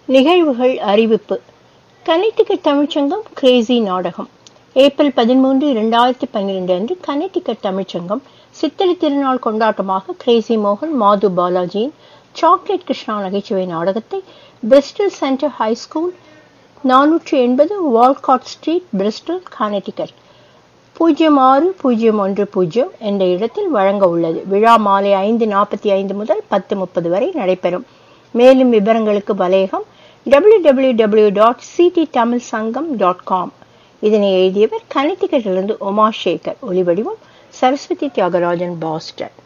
நிகழ்வுகள் அறிவிப்பு கனெக்டிகட் தமிழ்ச்சங்கம் கிரேசி நாடகம் ஏப்ரல் பதிமூன்று இரண்டாயிரத்தி பன்னிரண்டு அன்று கனெக்டிகட் தமிழ்ச்சங்கம் சித்திரை திருநாள் கொண்டாட்டமாக கிரேசி மோகன் மாது பாலாஜியின் சாக்லேட் கிருஷ்ணா நகைச்சுவை நாடகத்தை பிரிஸ்டல் சென்டர் ஹை ஸ்கூல் நானூற்றி எண்பது வால்காட் ஸ்ட்ரீட் பிரிஸ்டல் கனெக்டிகட் பூஜ்ஜியம் ஆறு பூஜ்ஜியம் ஒன்று பூஜ்ஜியம் என்ற இடத்தில் வழங்க உள்ளது விழா மாலை ஐந்து நாற்பத்தி ஐந்து முதல் பத்து முப்பது வரை நடைபெறும் மேலும் விவரங்களுக்கு வலையகம் W W W dot CT Tamil Sangam dot com இதனை எழுதியவர் கனெக்டிகட்டிலிருந்து உமா சேகர் ஒலிவடிவம் சரஸ்வதி தியாகராஜன் பாஸ்டன்